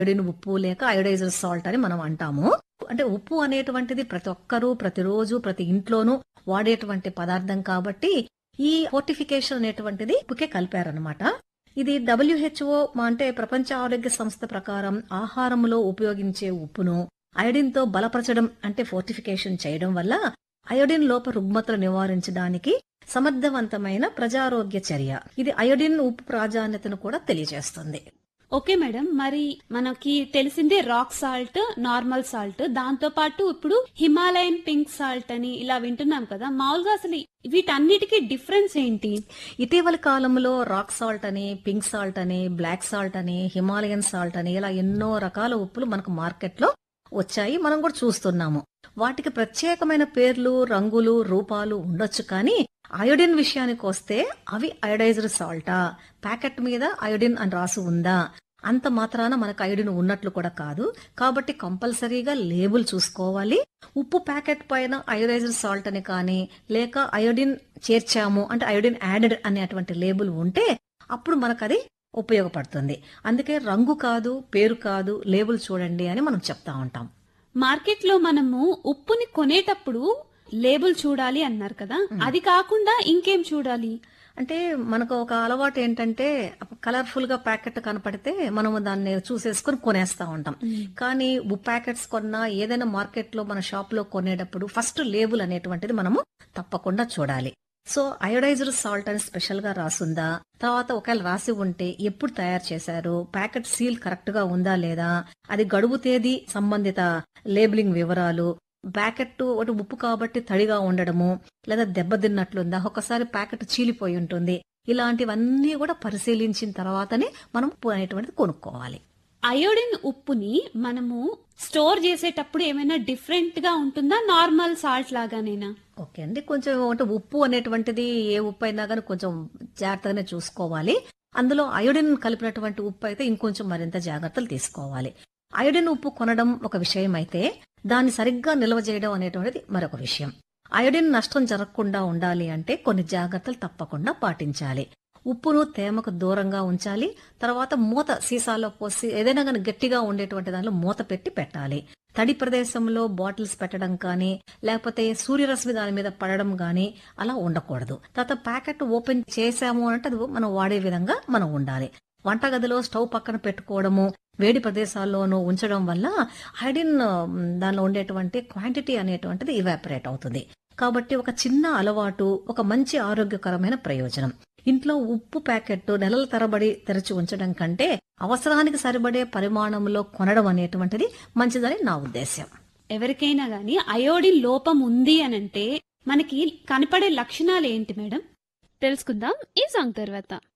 iodine ఉప్పు లేక iodised salt అని మనం అంటాము అంటే ఉప్పు అనేటువంటిది ప్రతి ఒక్కరూ ప్రతిరోజు ప్రతి ఇంట్లోనూ వాడేటువంటి పదార్థం కాబట్టి ఈ ఫోర్టిఫికేషన్ అనేటువంటిది ఉప్పుకే కలిపారనమాట ఇది డబ్ల్యూహెచ్ఓ అంటే ప్రపంచ ఆరోగ్య సంస్థ ప్రకారం ఆహారంలో ఉపయోగించే ఉప్పును అయోడిన్ తో బలపరచడం అంటే ఫోర్టిఫికేషన్ చేయడం వల్ల అయోడిన్ లోప రుగ్మతలు నివారించడానికి సమర్థవంతమైన ప్రజారోగ్య చర్య ఇది అయోడిన్ ఉప్పు ప్రాధాన్యతను కూడా తెలియజేస్తుంది ఓకే మేడం మరి మనకి తెలిసిందే రాక్ సాల్ట్ నార్మల్ సాల్ట్ దాంతో పాటు ఇప్పుడు హిమాలయన్ పింక్ సాల్ట్ అని ఇలా వింటున్నాం కదా మామూలుగా అసలు వీటన్నిటికీ డిఫరెన్స్ ఏంటి ఇటీవల కాలంలో రాక్ సాల్ట్ అని పింక్ సాల్ట్ అని బ్లాక్ సాల్ట్ అని హిమాలయన్ సాల్ట్ అని ఇలా ఎన్నో రకాల ఉప్పులు మనకు మార్కెట్లో వచ్చాయి మనం కూడా చూస్తున్నాము వాటికి ప్రత్యేకమైన పేర్లు రంగులు రూపాలు ఉండొచ్చు కానీ అయోడిన్ విషయానికి వస్తే అవి అయోడైజ్డ్ సాల్టా ప్యాకెట్ మీద అయోడిన్ అని రాసి ఉందా అంత మాత్రాన మనకు అయోడిన్ ఉన్నట్లు కూడా కాదు కాబట్టి కంపల్సరీగా లేబుల్ చూసుకోవాలి ఉప్పు ప్యాకెట్ పైన అయోడైజ్డ్ సాల్ట్ అని కానీ లేక అయోడిన్ చేర్చాము అంటే అయోడిన్ యాడెడ్ అనేటువంటి లేబుల్ ఉంటే అప్పుడు మనకు అది ఉపయోగపడుతుంది అందుకే రంగు కాదు పేరు కాదు లేబుల్ చూడండి అని మనం చెప్తా ఉంటాం మార్కెట్ లో మనము ఉప్పుని కొనేటప్పుడు లేబుల్ చూడాలి అన్నారు కదా అది కాకుండా ఇంకేం చూడాలి అంటే మనకు ఒక అలవాటు ఏంటంటే కలర్ఫుల్ గా ప్యాకెట్ కనపడితే మనము దాన్ని చూసేసుకుని కొనేస్తా ఉంటాం కానీ ఉప్పు ప్యాకెట్స్ కొన్నా ఏదైనా మార్కెట్ లో మన షాప్ లో కొనేటప్పుడు ఫస్ట్ లేబుల్ అనేటువంటిది మనము తప్పకుండా చూడాలి సో అయోడైజ్డ్ సాల్ట్ అని స్పెషల్ గా రాసుందా తర్వాత ఒకవేళ రాసి ఉంటే ఎప్పుడు తయారు చేశారు ప్యాకెట్ సీల్ కరెక్ట్ గా ఉందా లేదా అది గడువు తేదీ సంబంధిత లేబులింగ్ వివరాలు ప్యాకెట్ ఒకటి ఉప్పు కాబట్టి తడిగా ఉండడము లేదా దెబ్బతిన్నట్లుందా ఒకసారి ప్యాకెట్ చీలిపోయి ఉంటుంది ఇలాంటివన్నీ కూడా పరిశీలించిన తర్వాతనే మనం ఉప్పు అనేటువంటిది కొనుక్కోవాలి అయోడిన్ ఉప్పుని మనము స్టోర్ చేసేటప్పుడు ఏమైనా డిఫరెంట్ గా ఉంటుందా నార్మల్ సాల్ట్ లాగానేనా ఓకే అండి కొంచెం అంటే ఉప్పు అనేటువంటిది ఏ ఉప్పు అయినా కానీ కొంచెం జాగ్రత్తగానే చూసుకోవాలి అందులో అయోడిన్ కలిపినటువంటి ఉప్పు అయితే ఇంకొంచెం మరింత జాగ్రత్తలు తీసుకోవాలి అయోడిన్ ఉప్పు కొనడం ఒక విషయం అయితే దాన్ని సరిగ్గా నిల్వ చేయడం అనేటువంటిది మరొక విషయం అయోడిన్ నష్టం జరగకుండా ఉండాలి అంటే కొన్ని జాగ్రత్తలు తప్పకుండా పాటించాలి ఉప్పును తేమకు దూరంగా ఉంచాలి తర్వాత మూత సీసాలో పోసి ఏదైనా కానీ గట్టిగా ఉండేటువంటి దానిలో మూత పెట్టి పెట్టాలి తడి ప్రదేశంలో బాటిల్స్ పెట్టడం కానీ లేకపోతే సూర్యరశ్మి దాని మీద పడడం కానీ అలా ఉండకూడదు తర్వాత ప్యాకెట్ ఓపెన్ చేసాము అంటే అది మనం వాడే విధంగా మనం ఉండాలి వంటగదిలో స్టవ్ పక్కన పెట్టుకోవడము వేడి ప్రదేశాల్లోనూ ఉంచడం వల్ల ఐడిన్ దానిలో ఉండేటువంటి క్వాంటిటీ అనేటువంటిది ఇవాపరేట్ అవుతుంది కాబట్టి ఒక చిన్న అలవాటు ఒక మంచి ఆరోగ్యకరమైన ప్రయోజనం ఇంట్లో ఉప్పు ప్యాకెట్ నెలల తరబడి తెరచి ఉంచడం కంటే అవసరానికి సరిపడే పరిమాణంలో కొనడం అనేటువంటిది మంచిదని నా ఉద్దేశం ఎవరికైనా గానీ అయోడిన్ లోపం ఉంది అని అంటే మనకి కనపడే లక్షణాలు ఏంటి మేడం తెలుసుకుందాం ఈ సాంగ్ తర్వాత